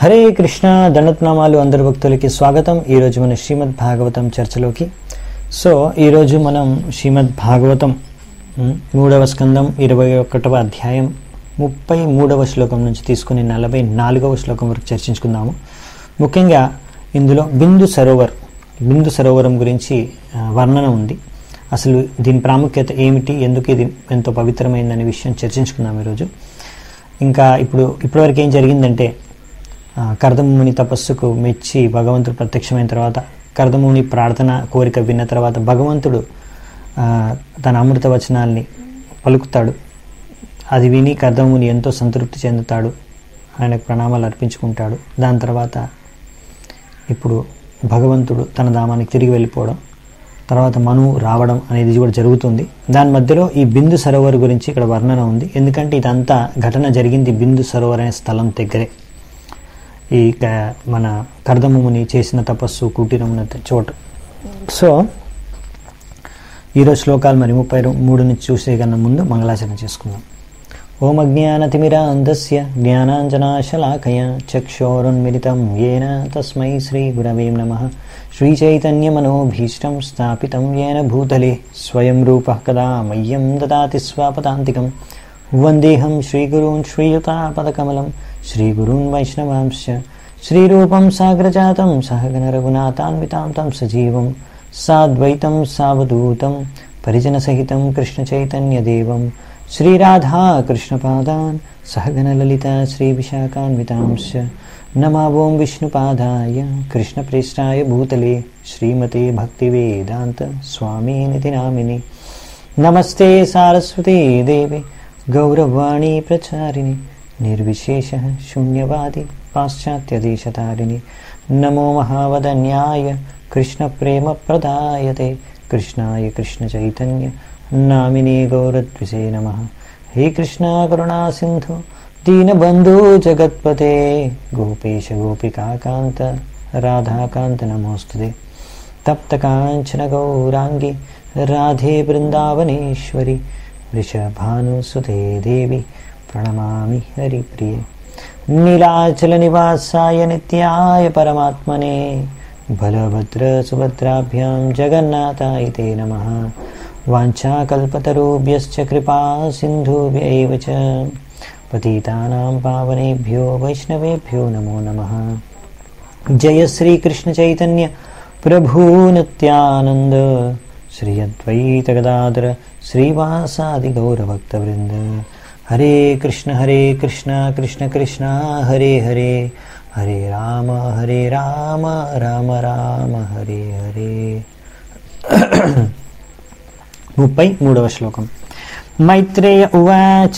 హరే కృష్ణ దండత్నామాలు అందరి భక్తులకి స్వాగతం ఈరోజు మన శ్రీమద్ భాగవతం చర్చలోకి సో ఈరోజు మనం శ్రీమద్ భాగవతం ఉమ్, మూడవ స్కందం ఇరవై ఒకటవ అధ్యాయం ముప్పై మూడవ శ్లోకం నుంచి తీసుకుని నలభై నాలుగవ శ్లోకం వరకు చర్చించుకుందాము ముఖ్యంగా ఇందులో బిందు సరోవర్ బిందు సరోవరం గురించి ఆ, వర్ణన ఉంది అసలు దీని ప్రాముఖ్యత ఏమిటి ఎందుకు ఇది ఎంతో పవిత్రమైందనే విషయం చర్చించుకుందాం ఈరోజు ఇంకా ఇప్పుడు ఇప్పటివరకు ఏం జరిగిందంటే ఆ, కర్దముని తపస్సుకు మెచ్చి భగవంతుడు ప్రత్యక్షమైన తర్వాత కర్దముని ప్రార్థన కోరిక విన్న తర్వాత భగవంతుడు ఆ, తన అమృత వచనాల్ని పలుకుతాడు అది విని కర్దముని ఎంతో సంతృప్తి చెందుతాడు ఆయనకు ప్రణామాలు అర్పించుకుంటాడు దాని తర్వాత ఇప్పుడు భగవంతుడు తన ధామానికి తిరిగి వెళ్ళిపోవడం తర్వాత మను రావడం అనేది కూడా జరుగుతుంది దాని మధ్యలో ఈ బిందు సరోవర్ గురించి ఇక్కడ వర్ణన ఉంది ఎందుకంటే ఇదంతా ఘటన జరిగింది బిందు సరోవర్ అనే స్థలం దగ్గరే ఈ క- మన కర్దముని చేసిన తపస్సు కుటీరం ఉన్న చోటు సో ఈరోజు శ్లోకాలు మరి ముప్పై మూడు నుంచి చూసే కన్నా ముందు మంగళాచరణ చేసుకుందాం ఓం అజ్ఞానతిమిరాంధస్య జ్ఞానాంజనాశలాకయ చక్షోరున్మిలితం ఏన తస్మై శ్రీగురవే నమ శ్రీచైతన్యమనోభీష్టం స్థాపితం ఏన భూతలే స్వయం రూపः కదా మह्यं దదాతి స్వాపదాంతికం వందేహం శ్రీగురూన్ శ్రీయుతాపదకమలం శ్రీగురూన్ వైష్ణవాంశ్చ శ్రీరూపం సాగ్రజాతం సహగణరఘునాథాన్వితాం తం సజీవం సాద్వైతం సావధూతం పరిజనసహితం కృష్ణచైతన్యదేవం శ్రీరాధా కృష్ణపాదాన్ సహగణలలిత శ్రీవిశాఖాన్వితాంశ్చ నమావోం విష్ణుపాదాయ కృష్ణప్రేష్టాయ భూతలే శ్రీమతే భక్తివేదాంత స్వామీనితి నామిని నమస్తే సారస్వతీ దేవి గౌరవాణీ ప్రచారిణి నిర్విశేష శూన్యవాది పాశ్చాత్యదేశతారిణి నమో మహావదన్యాయ కృష్ణప్రేమప్రదాయతే కృష్ణాయ కృష్ణచైతన్య నామినే గౌరద్విషే నమ హే కృష్ణ కరుణా సింధు దీనబంధు జగత్పతే గోపేశ గోపికాకాంత రాధాకాంత నమోస్తుతే తప్తకాంచన గౌరాంగి రాధే బృందావనేశ్వరి వృషభానుసుతే దేవి ప్రణమామి హరిప్రియ నీలాచల నివాసాయ నిత్యాయ పరమాత్మనే బలభద్ర సుభద్రాభ్యాం జగన్నాథాయ తే నమ వాంఛాకల్పతరుభ్యశ్చ కృపా సింధుభ్య एव च पतितानां पावनेभ्यो वैष्णवेभ्यो नमो नमः जय श्रीकृष्णचैतन्य प्रभु नित्यानन्द श्री अद्वैतगदाधर श्रीवासादिगौरभक्तवृन्द हरे कृष्ण हरे कृष्ण कृष्ण कृष्ण हरे हरे हरे राम हरे राम राम राम हरे हरे ముప్పై మూడవ శ్లోకం మైత్రేయ ఉవాచ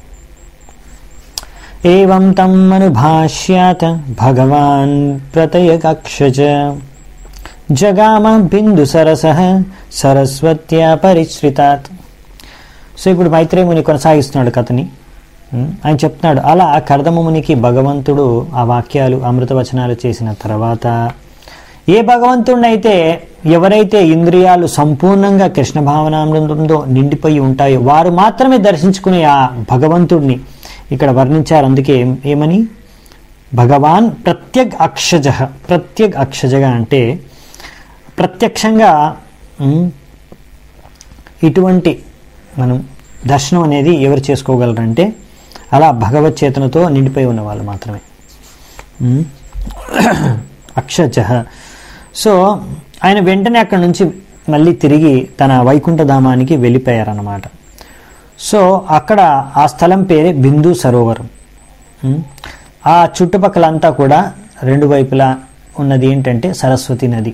ఏం తం అనుభాష్యాత భగవాన్ ప్రతయకక్షజ జగామ బిందు సరస సరస్వత్యా పరిశ్రితాత్ సో ఇప్పుడు మైత్రేయ ముని కొనసాగిస్తున్నాడు కథని ఉం, ఆయన చెప్తున్నాడు అలా కర్దమునికి భగవంతుడు ఆ వాక్యాలు అమృతవచనాలు చేసిన తర్వాత ఏ భగవంతుడినైతే ఎవరైతే ఇంద్రియాలు సంపూర్ణంగా కృష్ణ భావనామృతంతో నిండిపోయి ఉంటాయో వారు మాత్రమే దర్శించుకునే ఆ భగవంతుడిని ఇక్కడ వర్ణించారు అందుకే ఏం- ఏమని భగవాన్ ప్రత్యగ్ అక్షజ ప్రత్యగ్ అక్షజగా అంటే ప్రత్యక్షంగా ఉమ్, ఇటువంటి మనం దర్శనం అనేది ఎవరు చేసుకోగలరంటే అలా భగవత్ చేతనతో నిండిపోయి ఉన్న వాళ్ళు మాత్రమే ఉమ్. అక్షజ సో ఆయన వెంటనే అక్కడి నుంచి మళ్ళీ తిరిగి తన వైకుంఠధామానికి వెళ్ళిపోయారన్నమాట సో అక్కడ ఆ స్థలం పేరే బిందు సరోవరం ఉమ్. ఆ చుట్టుపక్కలంతా కూడా రెండు వైపులా ఉన్నది ఏంటంటే సరస్వతి నది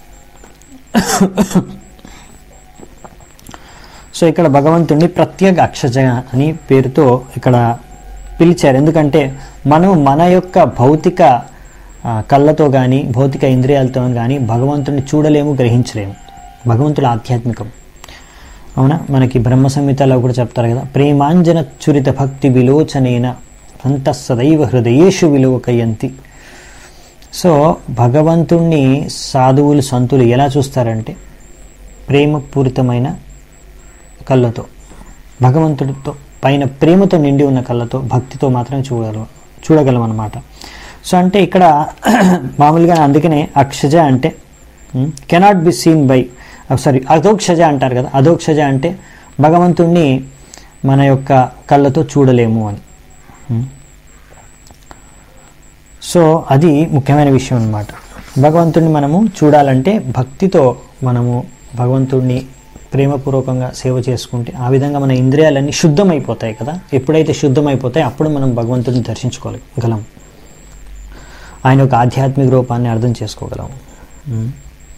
సో ఇక్కడ భగవంతుడిని ప్రత్యేక అక్షజ అని పేరుతో ఇక్కడ పిలిచారు ఎందుకంటే మనం మన యొక్క భౌతిక ఆ, కళ్ళతో కానీ భౌతిక ఇంద్రియాలతో కానీ భగవంతుడిని చూడలేము గ్రహించలేము భగవంతుడు ఆధ్యాత్మికం అవునా మనకి బ్రహ్మ సంహితలో కూడా చెప్తారు కదా ప్రేమాంజన చురిత భక్తి విలోచనేన అంత సదైవ హృదయేషు విలువకయంతి సో భగవంతుణ్ణి సాధువులు సంతులు ఎలా చూస్తారంటే ప్రేమపూరితమైన కళ్ళతో భగవంతుడితో పైన ప్రేమతో నిండి ఉన్న కళ్ళతో భక్తితో మాత్రమే చూడగలం చూడగలం అన్నమాట సో అంటే ఇక్కడ మామూలుగా అందుకనే అక్షజ అంటే cannot be seen by sorry అధోక్షజ అంటారు కదా అధోక్షజ అంటే భగవంతుణ్ణి మన యొక్క కళ్ళతో చూడలేము అని ఉమ్. సో అది ముఖ్యమైన విషయం అన్నమాట భగవంతుడిని మనము చూడాలంటే భక్తితో మనము భగవంతుడిని ప్రేమపూర్వకంగా సేవ చేసుకుంటే ఆ విధంగా మన ఇంద్రియాలన్నీ శుద్ధమైపోతాయి కదా ఎప్పుడైతే శుద్ధమైపోతాయి అప్పుడు మనం భగవంతుడిని దర్శించుకోగలం ఆయన యొక్క ఆధ్యాత్మిక రూపాన్ని అర్థం చేసుకోగలం ఉమ్.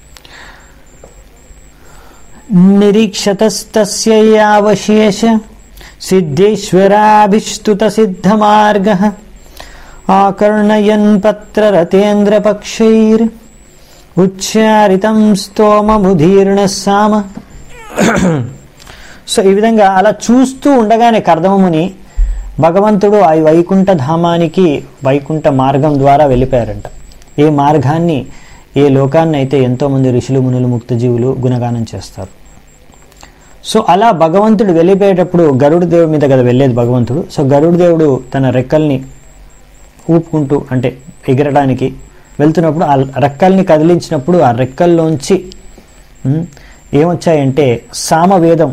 నిరీక్షతస్తస్యవశేష సిద్ధేశ్వరాభిష్టుత సిద్ధమార్గ ఆకర్ణయన్ పత్రరతేంద్రపక్షైర్ ఉచ్చారితం స్తోమముదీర్ణ సామ సో ఈ విధంగా అలా చూస్తూ ఉండగానే కర్దమముని భగవంతుడు ఆ వైకుంఠ ధామానికి వైకుంఠ మార్గం ద్వారా వెళ్ళిపోయారంట ఏ మార్గాన్ని ఏ లోకాన్ని అయితే ఎంతోమంది ఋషులు మునులు ముక్తజీవులు గుణగానం చేస్తారు సో అలా భగవంతుడు వెళ్ళిపోయేటప్పుడు గరుడు దేవుడి మీద కదా వెళ్ళేది భగవంతుడు సో గరుడు దేవుడు తన రెక్కల్ని ఊపుకుంటూ అంటే ఎగరడానికి వెళ్తున్నప్పుడు ఆ రెక్కల్ని కదిలించినప్పుడు ఆ రెక్కల్లోంచి ఉమ్, ఏమొచ్చాయంటే సామవేదం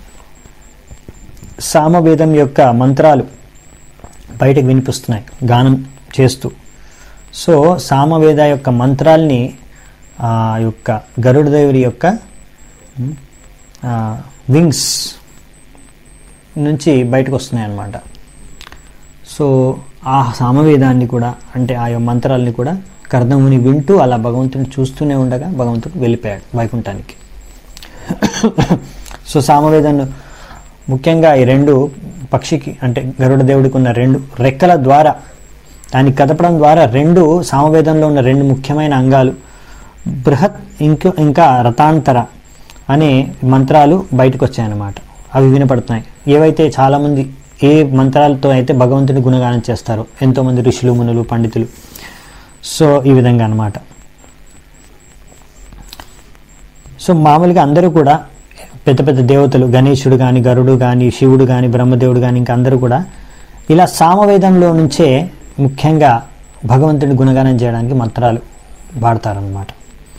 సామవేదం యొక్క మంత్రాలు బయటకు వినిపిస్తున్నాయి గానం చేస్తూ సో సామవేద యొక్క మంత్రాల్ని ఆ యొక్క గరుడ దేవుడి యొక్క ఉమ్, ఆ, వింగ్స్ నుంచి బయటకు వస్తున్నాయి అన్నమాట సో ఆ సామవేదాన్ని కూడా అంటే ఆ యొక్క మంత్రాలని కూడా కర్దముని వింటూ అలా భగవంతుని చూస్తూనే ఉండగా భగవంతుడు వెళ్ళిపోయాడు వైకుంఠానికి సో సామవేదాన్ని ముఖ్యంగా ఈ రెండు పక్షికి అంటే గరుడ దేవుడికి ఉన్న రెండు రెక్కల ద్వారా దాన్ని కదపడం ద్వారా రెండు సామవేదంలో ఉన్న రెండు ముఖ్యమైన అంగాలు బృహత్ ఇంక ఇంకా రతాంతర అనే మంత్రాలు బయటకు వచ్చాయన్నమాట అవి వినపడుతున్నాయి ఏవైతే చాలామంది ఏ మంత్రాలతో అయితే భగవంతుని గుణగానం చేస్తారో ఎంతోమంది ఋషులు మునులు పండితులు సో ఈ విధంగా అన్నమాట సో మామూలుగా అందరూ కూడా పెద్ద పెద్ద దేవతలు గణేశుడు కానీ గరుడు కానీ శివుడు కానీ బ్రహ్మదేవుడు కానీ ఇంకా అందరూ కూడా ఇలా సామవేదంలో నుంచే ముఖ్యంగా భగవంతుడి గుణగానం చేయడానికి మంత్రాలు వాడతారనమాట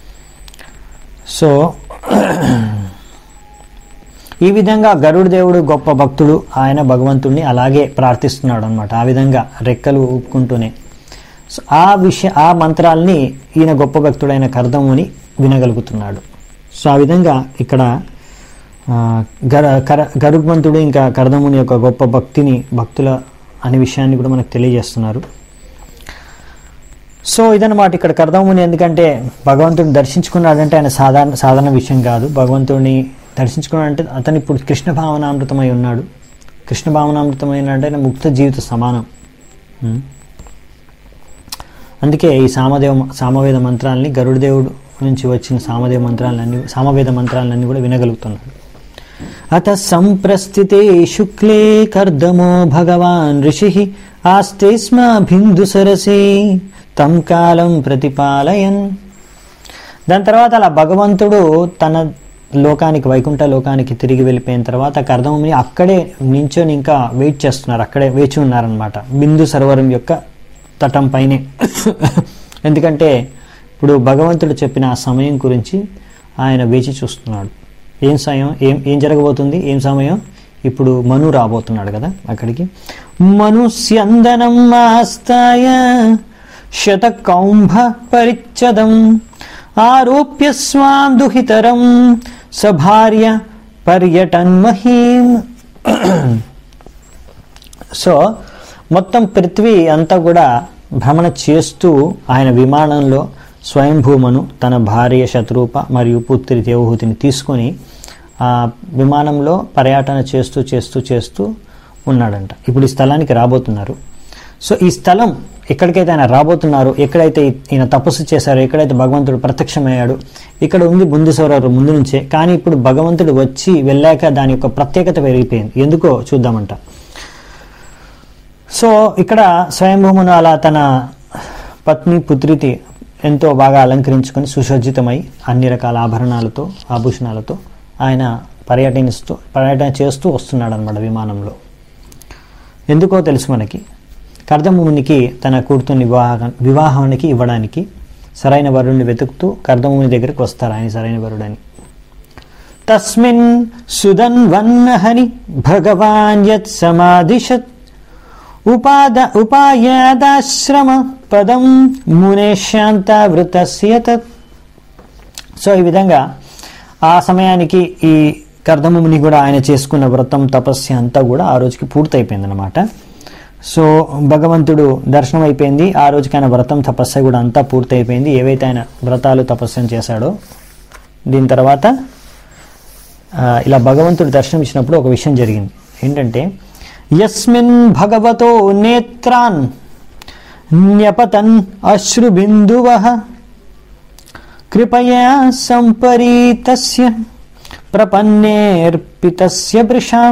సో ఈ విధంగా గరుడు దేవుడు గొప్ప భక్తుడు ఆయన భగవంతుడిని అలాగే ప్రార్థిస్తున్నాడు అనమాట ఆ విధంగా రెక్కలు ఊపుకుంటూనే సో ఆ విషయ ఆ మంత్రాల్ని ఈయన గొప్ప భక్తుడైన కర్దముని వినగలుగుతున్నాడు సో ఆ విధంగా ఇక్కడ ఆ, గర కర గరుగ్మంతుడు ఇంకా కర్దముని యొక్క గొప్ప భక్తిని భక్తుల అనే విషయాన్ని కూడా మనకు తెలియజేస్తున్నారు సో ఇదన్నమాట ఇక్కడ కర్దముని ఎందుకంటే భగవంతుడిని దర్శించుకున్నాడంటే ఆయన సాధారణ సాధారణ విషయం కాదు భగవంతుడిని దర్శించుకున్నాడంటే అతను ఇప్పుడు కృష్ణ భావనామృతమై ఉన్నాడు కృష్ణ భావనామృతమైన అంటే ఆయన ముక్త జీవిత సమానం ఉం. అందుకే ఈ సామదేవ సామవేద మంత్రాలని గరుడదేవుడు నుంచి వచ్చిన సామదేవ మంత్రాలన్నీ సామవేద మంత్రాలన్నీ కూడా వినగలుగుతున్నాడు అత సంప్రస్థితే శుక్లే కర్దమో భగవాన్ ఋషి ఆస్తే స్మ బిందు సరసే తం కాలం ప్రతిపాలయన్ దాని తర్వాత అలా భగవంతుడు తన లోకానికి వైకుంఠ లోకానికి తిరిగి వెళ్ళిపోయిన తర్వాత కర్దముని అక్కడే నించొని ఇంకా వెయిట్ చేస్తున్నారు అక్కడే వేచి ఉన్నారనమాట బిందు సరోవరం యొక్క తటం పైనే ఎందుకంటే ఇప్పుడు భగవంతుడు చెప్పిన ఆ సమయం గురించి ఆయన వేచి చూస్తున్నాడు ఏం సమయం ఏం ఏం జరగబోతుంది ఏం సమయం ఇప్పుడు మను రాబోతున్నాడు కదా అక్కడికి మనుస్యందనం ఆస్తాయ శతకౌంభ పరిచ్ఛదం ఆరోప్య స్వాం దుహితరం సభార్య పర్యటన్మహీం సో మొత్తం పృథ్వీ అంతా కూడా భ్రమణ చేస్తూ ఆయన విమానంలో స్వయంభూమను తన భార్య శత్రూప మరియు పుత్రి దేవహూతిని తీసుకొని ఆ విమానంలో పర్యటన చేస్తూ చేస్తూ చేస్తూ ఉన్నాడంట ఇప్పుడు ఈ స్థలానికి రాబోతున్నారు సో ఈ స్థలం ఎక్కడికైతే ఆయన రాబోతున్నారు ఎక్కడైతే ఈయన తపస్సు చేశారో ఎక్కడైతే భగవంతుడు ప్రత్యక్షమయ్యాడు ఇక్కడ ఉంది బుంది సౌరరు ముందు నుంచే కానీ ఇప్పుడు భగవంతుడు వచ్చి వెళ్ళాక దాని యొక్క ప్రత్యేకత పెరిగిపోయింది ఎందుకో చూద్దామంట సో ఇక్కడ స్వయంభూమును అలా తన పత్ని పుత్రితి ఎంతో బాగా అలంకరించుకొని సుసజ్జితమై అన్ని రకాల ఆభరణాలతో ఆభూషణాలతో ఆయన పర్యటనిస్తూ పర్యటన చేస్తూ వస్తున్నాడు అనమాట విమానంలో ఎందుకో తెలుసు మనకి కర్దమునికి తన కూతుర్ని వివాహ వివాహానికి ఇవ్వడానికి సరైన వరుణ్ణి వెతుకుతూ కర్దముని దగ్గరికి వస్తారు ఆయన సరైన వరుడని తస్మిన్ సుదన్వన్నహని భగవాన్ యత్ సమాదిశత్ ఉపాద ఉపాయాదాశ్రమ పదం మునేశాంతావృతస్య తత్ సో ఈ విధంగా ఆ సమయానికి ఈ కర్దముని కూడా ఆయన చేసుకున్న వ్రతం తపస్య అంతా కూడా ఆ రోజుకి పూర్తయిపోయింది అనమాట సో భగవంతుడు దర్శనం అయిపోయింది ఆ రోజుకి ఆయన వ్రతం తపస్య కూడా అంతా పూర్తయిపోయింది ఏవైతే ఆయన వ్రతాలు తపస్యం చేశాడో దీని తర్వాత ఆ, ఇలా భగవంతుడు దర్శనం ఇచ్చినప్పుడు ఒక విషయం జరిగింది ఏంటంటే యస్మిన్ భగవతో నేత్రాన్ న్యపతన్ అశ్రుబిందువ కృపయా సంపరీతస్య ప్రపన్నేర్పితస్య వృషాం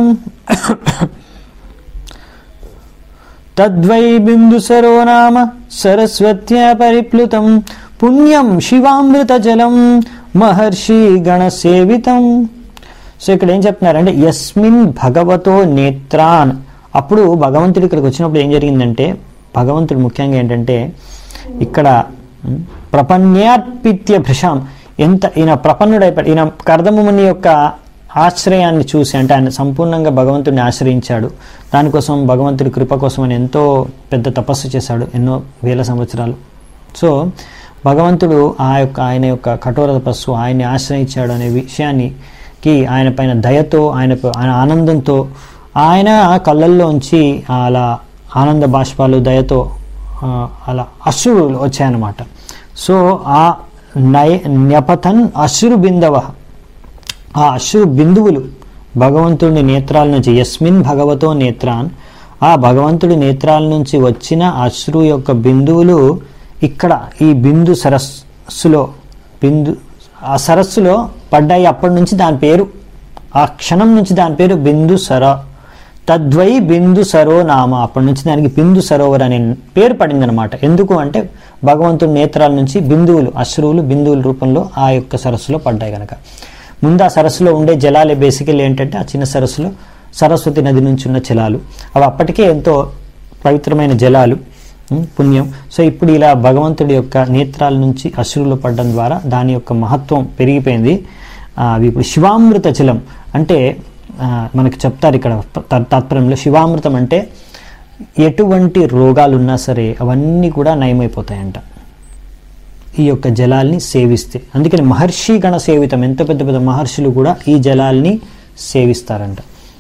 తద్వై బిందుసరో నామ సరస్వత్యా పరిప్లుతం పుణ్యం శివామృతజలం మహర్షి గణసేవితం సో ఇక్కడ ఏం చెప్తున్నారంటే యస్మిన్ భగవతో నేత్రాన్ అప్పుడు భగవంతుడు ఇక్కడికి వచ్చినప్పుడు ఏం జరిగిందంటే భగవంతుడు ముఖ్యంగా ఏంటంటే ఇక్కడ ఉమ్, ప్రపన్యార్పిత్య భృషాం ఎంత ఈయన ప్రపన్నుడైపోయాడు ఈయన కర్దముని యొక్క ఆశ్రయాన్ని చూసి అంటే ఆయన సంపూర్ణంగా భగవంతుడిని ఆశ్రయించాడు దానికోసం భగవంతుడి కృప కోసం ఆయన ఎంతో పెద్ద తపస్సు చేశాడు ఎన్నో వేల సంవత్సరాలు సో భగవంతుడు ఆ యొక్క ఆయన యొక్క కఠోర తపస్సు ఆయన్ని ఆశ్రయించాడు అనే విషయాన్ని కి ఆయన పైన దయతో ఆయన ఆయన ఆనందంతో ఆయన కళ్ళల్లోంచి అలా ఆనంద బాష్పాలు దయతో ఆ, అలా అశ్రులు వచ్చాయన్నమాట సో ఆ నయ న్యపతన్ అశ్రు బిందవ ఆ అశ్రు బిందువులు భగవంతుడి నేత్రాల నుంచి యస్మిన్ భగవతో నేత్రాన్ ఆ భగవంతుడి నేత్రాల నుంచి వచ్చిన అశ్రు యొక్క బిందువులు ఇక్కడ ఈ బిందు సరస్సులో బిందు ఆ సరస్సులో పడ్డాయి అప్పటి నుంచి దాని పేరు ఆ క్షణం నుంచి దాని పేరు బిందు సర తద్వై బిందు సరో నామ అప్పటి నుంచి దానికి బిందు సరోవర్ అనే పేరు పడింది అనమాట ఎందుకు అంటే భగవంతుడి నేత్రాల నుంచి బిందువులు అశ్రువులు బిందువుల రూపంలో ఆ యొక్క సరస్సులో పడ్డాయి కనుక ముందు ఆ సరస్సులో ఉండే జలాలే బేసికల్ ఏంటంటే ఆ చిన్న సరస్సులో సరస్వతి నది నుంచి ఉన్న జలాలు అవి అప్పటికే ఎంతో పవిత్రమైన జలాలు ఉం, పుణ్యం సో ఇప్పుడు ఇలా భగవంతుడి యొక్క నేత్రాల నుంచి అశ్రులు పడడం ద్వారా దాని యొక్క మహత్వం పెరిగిపోయింది ఆ, అవి ఇప్పుడు శివామృత జలం అంటే ఆ, మనకి చెప్తారు ఇక్కడ త- తాత్పర్యంలో శివామృతం అంటే ఎటువంటి రోగాలు ఉన్నా సరే అవన్నీ కూడా నయమైపోతాయంట ఈ యొక్క జలాల్ని సేవిస్తే అందుకని మహర్షి గణ సేవితం ఎంత పెద్ద పెద్ద మహర్షులు కూడా ఈ జలాల్ని సేవిస్తారంట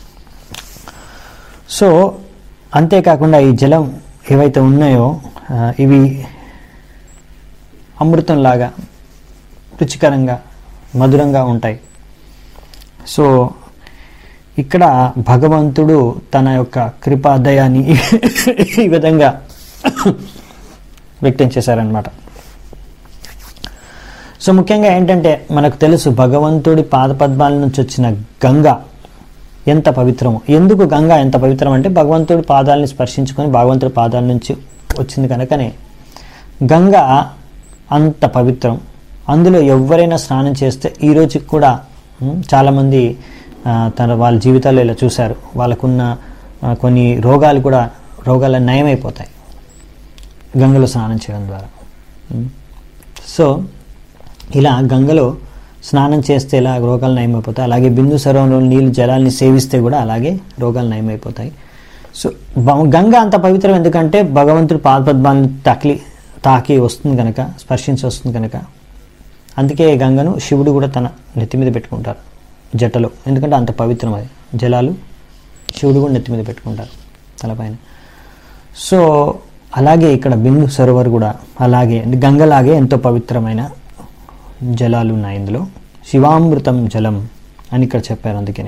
సో అంతేకాకుండా ఈ జలం ఏవైతే ఉన్నాయో ఆ, ఇవి అమృతంలాగా రుచికరంగా మధురంగా ఉంటాయి సో ఇక్కడ భగవంతుడు తన యొక్క కృపాదయాన్ని ఈ విధంగా వ్యక్తం చేశారనమాట సో ముఖ్యంగా ఏంటంటే మనకు తెలుసు భగవంతుడి పాదపద్మాల నుంచి వచ్చిన గంగ ఎంత పవిత్రమో ఎందుకు గంగ ఎంత పవిత్రం అంటే భగవంతుడి పాదాలని స్పర్శించుకొని భగవంతుడి పాదాల నుంచి వచ్చింది కనుకనే గంగ అంత పవిత్రం అందులో ఎవరైనా స్నానం చేస్తే ఈ రోజుకి కూడా ఉమ్, చాలామంది ఆ, తన వాళ్ళ జీవితాల్లో ఇలా చూశారు వాళ్ళకున్న ఆ, కొన్ని రోగాలు కూడా రోగాలు నయమైపోతాయి గంగలో స్నానం చేయడం ద్వారా ఉమ్. సో ఇలా గంగలో స్నానం చేస్తే ఇలా రోగాలు నయమైపోతాయి అలాగే బిందు సరోవరంలో నీళ్ళు జలాల్ని సేవిస్తే కూడా అలాగే రోగాలు నయమైపోతాయి సో బ- గంగ అంత పవిత్రం ఎందుకంటే భగవంతుడు పాదపద్మాన్ని తాకి తాకి వస్తుంది కనుక స్పర్శించి వస్తుంది కనుక అందుకే గంగను శివుడు కూడా తన నెత్తి మీద పెట్టుకుంటారు జటలో ఎందుకంటే అంత పవిత్రం అది జలాలు శివుడు కూడా నెత్తి మీద పెట్టుకుంటారు తలపైన సో అలాగే ఇక్కడ బిందు సరోవర్ కూడా అలాగే గంగలాగే ఎంతో పవిత్రమైన జలాలు ఉన్నాయి ఇందులో శివామృతం జలం అని ఇక్కడ చెప్పారు అందుకని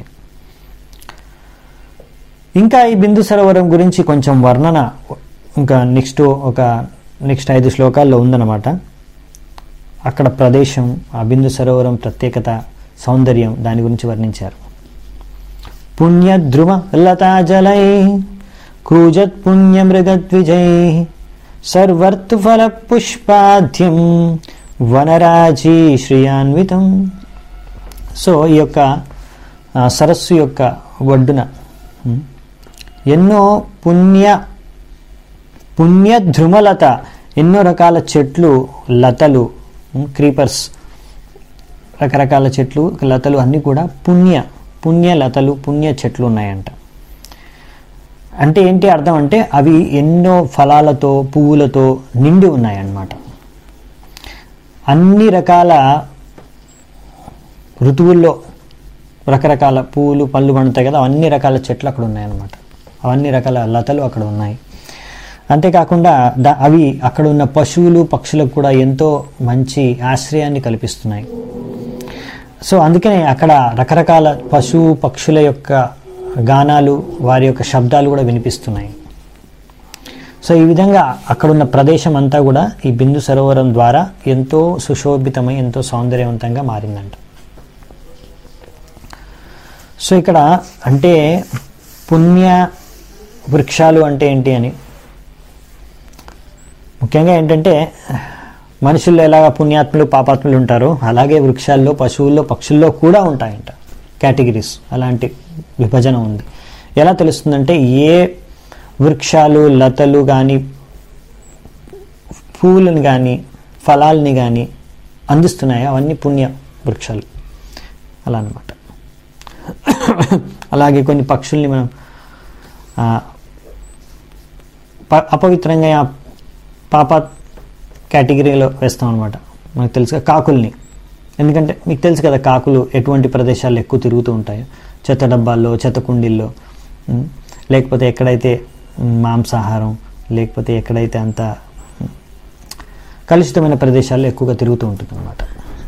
ఇంకా ఈ బిందు సరోవరం గురించి కొంచెం వర్ణన ఇంకా నెక్స్ట్ ఒక నెక్స్ట్ ఐదు శ్లోకాల్లో ఉందన్నమాట అక్కడ ప్రదేశం ఆ బిందు సరోవరం ప్రత్యేకత సౌందర్యం దాని గురించి వర్ణించారు పుణ్యద్రుమ లతాజలై కూజత్ పుణ్యమృగద్విజై సర్వర్తుఫల పుష్పాధ్యం వనరాజీ శ్రియాన్వితం సో ఈ యొక్క ఆ, సరస్సు యొక్క ఒడ్డున ఉమ్, ఎన్నో పుణ్య పుణ్య ధ్రుమలత ఎన్నో రకాల చెట్లు లతలు క్రీపర్స్ రకరకాల చెట్లు లతలు అన్నీ కూడా పుణ్య పుణ్య లతలు పుణ్య చెట్లు ఉన్నాయంట అంటే ఏంటి అర్థం అంటే అవి ఎన్నో ఫలాలతో పువ్వులతో నిండి ఉన్నాయన్నమాట అన్ని రకాల ఋతువుల్లో రకరకాల పువ్వులు పళ్ళు పండుతాయి కదా అన్ని రకాల చెట్లు అక్కడ ఉన్నాయన్నమాట అవన్నీ రకాల లతలు అక్కడ ఉన్నాయి అంతేకాకుండా దా అవి అక్కడ ఉన్న పశువులు పక్షులకు కూడా ఎంతో మంచి ఆశ్రయాన్ని కల్పిస్తున్నాయి సో అందుకనే అక్కడ రకరకాల పశువు పక్షుల యొక్క గానాలు వారి యొక్క శబ్దాలు కూడా వినిపిస్తున్నాయి సో ఈ విధంగా అక్కడున్న ప్రదేశం అంతా కూడా ఈ బిందు సరోవరం ద్వారా ఎంతో సుశోభితమై ఎంతో సౌందర్యవంతంగా మారిందంట సో ఇక్కడ అంటే పుణ్య వృక్షాలు అంటే ఏంటి అని ముఖ్యంగా ఏంటంటే మనుషుల్లో ఎలాగ పుణ్యాత్ములు పాపాత్ములు ఉంటారో అలాగే వృక్షాల్లో పశువుల్లో పక్షుల్లో కూడా ఉంటాయంట కేటగిరీస్ అలాంటి విభజన ఉంది ఎలా తెలుస్తుందంటే ఏ వృక్షాలు లతలు కానీ పూలను కానీ ఫలాల్ని కానీ అందిస్తున్నాయో అవన్నీ పుణ్య వృక్షాలు అలా అన్నమాట అలాగే కొన్ని పక్షుల్ని మనం ఆ, ప- అపవిత్రంగా ఆ పాప కేటగిరీలో వేస్తాం అనమాట మనకు తెలుసు కదా, కాకుల్ని ఎందుకంటే మీకు తెలుసు కదా కాకులు ఎటువంటి ప్రదేశాల్లో ఎక్కువ తిరుగుతూ ఉంటాయో చెత్త డబ్బాల్లో చెత్త కుండీల్లో ఉమ్, లేకపోతే ఎక్కడైతే ఉమ్, మాంసాహారం లేకపోతే ఎక్కడైతే అంత ఉమ్, కలుషితమైన ప్రదేశాల్లో ఎక్కువగా తిరుగుతూ ఉంటుంది అనమాట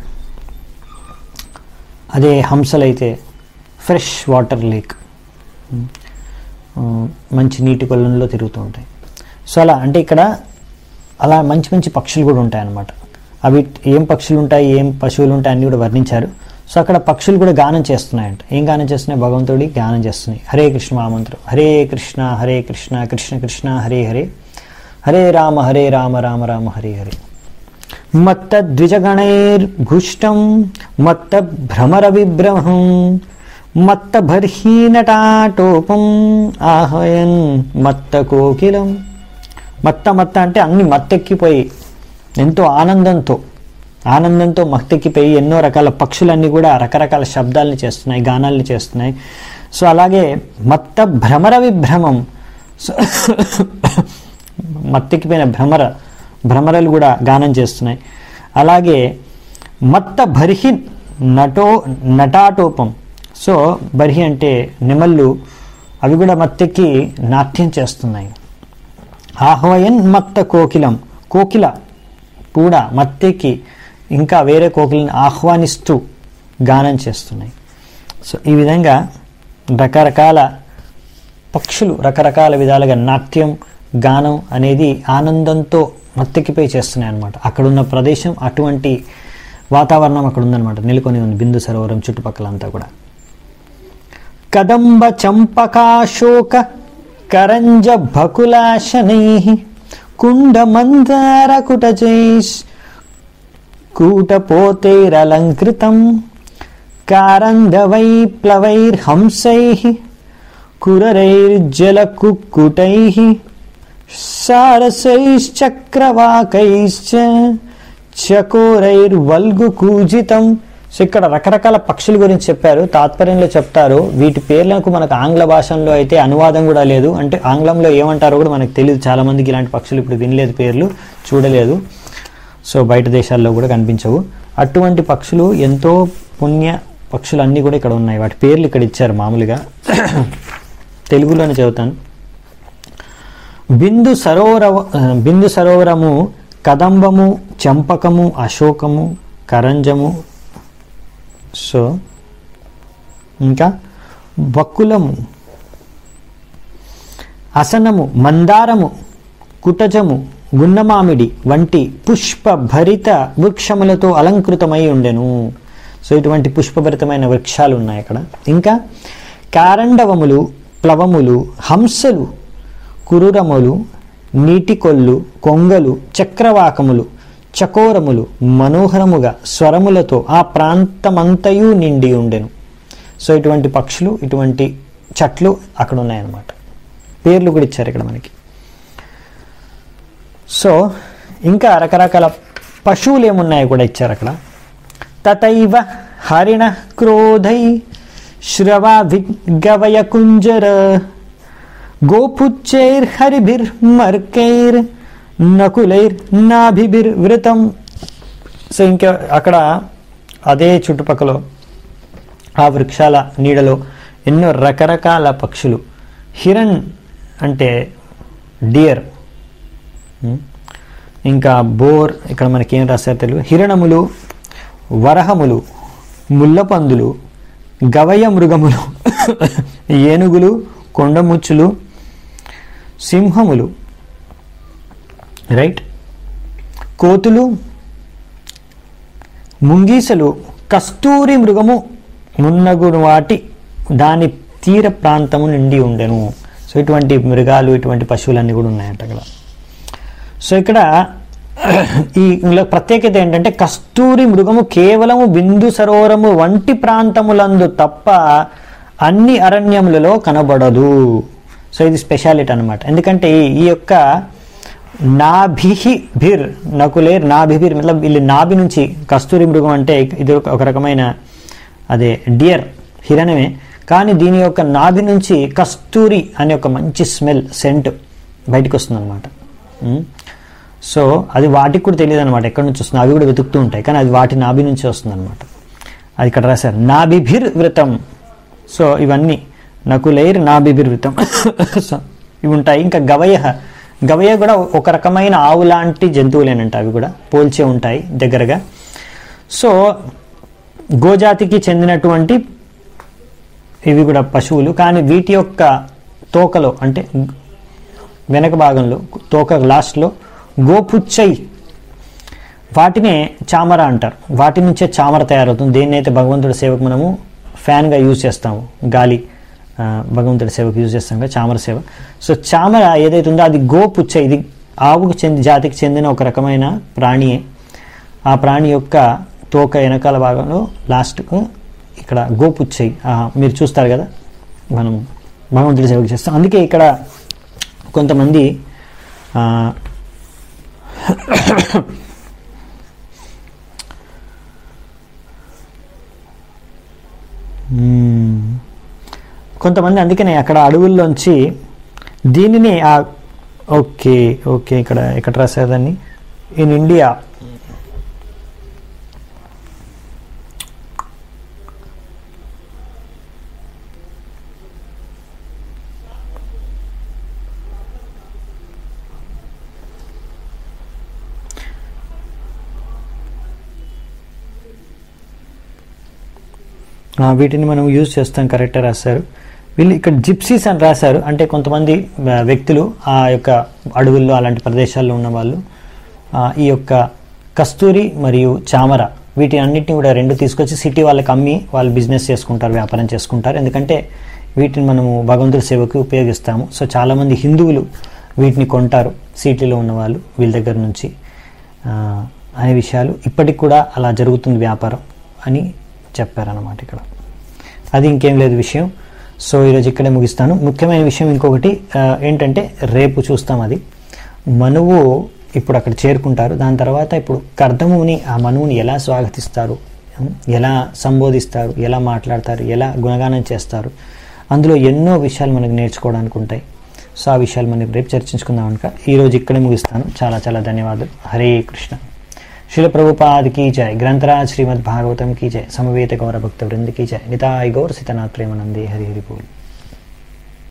అదే హంసలైతే fresh water lake um, ah, మంచి నీటి కొలంలో తిరుగుతూ ఉంటాయి సో అలా అంటే ఇక్కడ అలా మంచి మంచి పక్షులు కూడా ఉంటాయి అన్నమాట అవి ఏం పక్షులు ఉంటాయి ఏం పశువులు ఉంటాయి అన్ని కూడా వర్ణించారు సో అక్కడ పక్షులు కూడా గానం చేస్తున్నాయంట ఏం గానం చేస్తున్నాయి భగవంతుడి గానం చేస్తున్నాయి హరే కృష్ణ మహామంత్రం హరే కృష్ణ హరే కృష్ణ కృష్ణ కృష్ణ హరే హరే హరే రామ హరే రామ రామ రామ హరే హరే మత్త ద్విజగణైర్ఘుష్టం మత్త భ్రమర విభ్రమం మత్త బర్హీనటాటోపం ఆహయన్ మత్త కోకిలం మత్త మత్త అంటే అన్ని మత్తెక్కిపోయి ఎంతో ఆనందంతో ఆనందంతో మత్తెక్కిపోయి ఎన్నో రకాల పక్షులన్నీ కూడా రకరకాల శబ్దాలని చేస్తున్నాయి గానాల్ని చేస్తున్నాయి సో అలాగే మత్త భ్రమర విభ్రమం సో మత్తెక్కిపోయిన భ్రమర భ్రమరలు కూడా గానం చేస్తున్నాయి అలాగే మత్త బర్హి నటో నటాటోపం సో బర్హి అంటే నెమళ్ళు అవి కూడా మత్తెక్కి నాట్యం చేస్తున్నాయి ఆహ్వయన్ మత్త కోకిలం కోకిల కూడా మత్తెక్కి ఇంకా వేరే కోకిలని ఆహ్వానిస్తూ గానం చేస్తున్నాయి సో ఈ విధంగా రకరకాల పక్షులు రకరకాల విధాలుగా నాట్యం గానం అనేది ఆనందంతో మత్తెక్కిపోయి చేస్తున్నాయి అనమాట అక్కడున్న ప్రదేశం అటువంటి వాతావరణం అక్కడ ఉందన్నమాట నెలకొని ఉంది బిందు సరోవరం చుట్టుపక్కల అంతా కూడా కదంబ చంపకాశోక కరంజ బకులాశనై కుండ మందార కుటజైష్ కూటపోతైరలంకృతం కారందవైప్లవైర్హంసై కురరైర్జలకుక్కుటై సారసైశ్చక్రవాకైశ్చ చకోరైర్వల్గుకూజితం సో ఇక్కడ రకరకాల పక్షుల గురించి చెప్పారు తాత్పర్యంలో చెప్తారు వీటి పేర్లకు మనకు ఆంగ్ల భాషలో అయితే అనువాదం కూడా లేదు అంటే ఆంగ్లంలో ఏమంటారో కూడా మనకు తెలియదు చాలా మందికి ఇలాంటి పక్షులు ఇప్పుడు వినలేదు పేర్లు చూడలేదు సో బయట దేశాల్లో కూడా కనిపించవు అటువంటి పక్షులు ఎంతో పుణ్య పక్షులు అన్నీ కూడా ఇక్కడ ఉన్నాయి వాటి పేర్లు ఇక్కడ ఇచ్చారు మామూలుగా తెలుగులోనే చదువుతాను బిందు సరోవర బిందు సరోవరము కదంబము చంపకము అశోకము కరంజము సో ఇంకా బక్కులము అసనము మందారము కుటజము గున్నమామిడి వంటి పుష్ప భరిత వృక్షములతో అలంకృతమై ఉండెను సో ఇటువంటి పుష్పభరితమైన వృక్షాలు ఉన్నాయి అక్కడ ఇంకా కారండవములు ప్లవములు హంసలు కురురములు నీటికొల్లు కొంగలు చక్రవాకములు చకోరములు మనోహరముగా స్వరములతో ఆ ప్రాంతమంతయు నిండి ఉండెను సో ఇటువంటి పక్షులు ఇటువంటి చెట్లు అక్కడ ఉన్నాయన్నమాట పేర్లు కూడా ఇచ్చారు ఇక్కడ మనకి సో ఇంకా రకరకాల పశువులు ఏమున్నాయో కూడా ఇచ్చారు అక్కడ తథైవ హరిణ క్రోధై శ్రవా విగవయ కుంజర గోపుచ్చైర్ హరిభిర్ మర్కైర్ నకులైర్ నాభిభిర్ వృతం సో ఇంకా అక్కడ అదే చుట్టుపక్కల ఆ వృక్షాల నీడలో ఎన్నో రకరకాల పక్షులు హిరణ్ అంటే డియర్ ఇంకా బోర్ ఇక్కడ మనకి ఏం రాశారు తెలుగు హిరణములు వరహములు ముల్లపందులు గవయ మృగములు ఏనుగులు కొండముచ్చులు సింహములు రైట్ కోతులు ముంగీసలు కస్తూరి మృగము మున్నగును వాటి దాని తీర ప్రాంతము నిండి ఉండెను సో ఇటువంటి మృగాలు ఇటువంటి పశువులన్నీ కూడా ఉన్నాయంట అక్కడ సో ఇక్కడ ఈ ఇందులో ప్రత్యేకత ఏంటంటే కస్తూరి మృగము కేవలము బిందు సరోవరము వంటి ప్రాంతములందు తప్ప అన్ని అరణ్యములలో కనబడదు సో ఇది స్పెషాలిటీ అనమాట ఎందుకంటే ఈ- ఈ యొక్క నాభిహి భిర్ నకులేర్ నాభిభిర్ మతలబ్ వీళ్ళు నాభి నుంచి కస్తూరి మృగం అంటే ఇది ఒక ఒక రకమైన అదే డియర్ హిరణమే కానీ దీని యొక్క నాభి నుంచి కస్తూరి అనే ఒక మంచి స్మెల్ సెంట్ బయటకు వస్తుంది అనమాట సో అది వాటికి కూడా తెలియదు అనమాట ఎక్కడి నుంచి వస్తుంది అవి కూడా వెతుకుతూ ఉంటాయి కానీ అది వాటి నాభి నుంచి వస్తుంది అనమాట అది ఇక్కడ రాశారు నాభిభిర్ వృతం సో ఇవన్నీ నకులైర్ నాభిభిర్ వృతం సో ఇవి ఉంటాయి ఇంకా గవయ గవయ కూడా ఒక రకమైన ఆవు లాంటి జంతువులేనంట అవి కూడా పోల్చే ఉంటాయి దగ్గరగా సో గోజాతికి చెందినటువంటి ఇవి కూడా పశువులు కానీ వీటి యొక్క తోకలో అంటే వెనక భాగంలో తోక లాస్ట్లో గోపుచ్చై వాటినే చామర అంటారు వాటి నుంచే చామర తయారవుతుంది దేన్ని అయితే భగవంతుడి సేవకు మనము ఫ్యాన్గా యూజ్ చేస్తాము గాలి ఆ, భగవంతుడి సేవకు యూజ్ చేస్తాం కదా చామర సేవ సో చామర ఏదైతే ఉందో అది గోపుచ్చ ఇది ఆవుకు చెంది జాతికి చెందిన ఒక రకమైన ప్రాణియే ఆ ప్రాణి యొక్క తోక వెనకాల భాగంలో లాస్ట్కు ఇక్కడ గోపుచ్చై ఆ, మీరు చూస్తారు కదా మనం భగవంతుడి సేవకు చేస్తాం అందుకే ఇక్కడ కొంతమంది ఆ, మ్మ్. కొంతమంది అందుకనే అక్కడ అడవుల్లోంచి దీనిని ఆ ఓకే ఓకే ఇక్కడ ఎక్కడ రాసేదాన్ని ఇన్ ఇండియా ఆ, వీటిని మనం యూజ్ చేస్తాం కరెక్ట్గా రాశారు వీళ్ళు ఇక్కడ జిప్సీస్ అని రాశారు అంటే కొంతమంది ఆ, వ్యక్తులు ఆ యొక్క అడవుల్లో అలాంటి ప్రదేశాల్లో ఉన్న వాళ్ళు ఆ, ఈ యొక్క కస్తూరి మరియు చామర వీటి అన్నిటిని కూడా రెండు తీసుకొచ్చి సిటీ వాళ్ళకి అమ్మి వాళ్ళు బిజినెస్ చేసుకుంటారు వ్యాపారం చేసుకుంటారు ఎందుకంటే వీటిని మనము భగవంతుడి సేవకు ఉపయోగిస్తాము సో చాలామంది హిందువులు వీటిని కొంటారు సిటీలో ఉన్న వాళ్ళు వీళ్ళ దగ్గర నుంచి ఆ, అనే విషయాలు ఇప్పటికి కూడా అలా జరుగుతుంది వ్యాపారం అని చెప్పారన్నమాట ఇక్కడ అది ఇంకేం లేదు విషయం సో ఈరోజు ఇక్కడే ముగిస్తాను ముఖ్యమైన విషయం ఇంకొకటి ఆ, ఏంటంటే రేపు చూస్తాం అది మనువు ఇప్పుడు అక్కడ చేరుకుంటారు దాని తర్వాత ఇప్పుడు కర్దముని ఆ మనువుని ఎలా స్వాగతిస్తారు ఉం, ఎలా సంబోధిస్తారు ఎలా మాట్లాడతారు ఎలా గుణగానం చేస్తారు అందులో ఎన్నో విషయాలు మనకు నేర్చుకోవడానికి ఉంటాయి సో ఆ విషయాలు మనం రేపు చర్చించుకుందాం కనుక ఈరోజు ఇక్కడే ముగిస్తాను చాలా చాలా ధన్యవాదాలు హరే కృష్ణ शिल प्रभुपाद की जय ग्रंथराज श्रीमद् भागवतम की जय समवेत गौर भक्त वृंद की जय निताय गौर सीतानाथ प्रेमानंदे हरि हरि बोल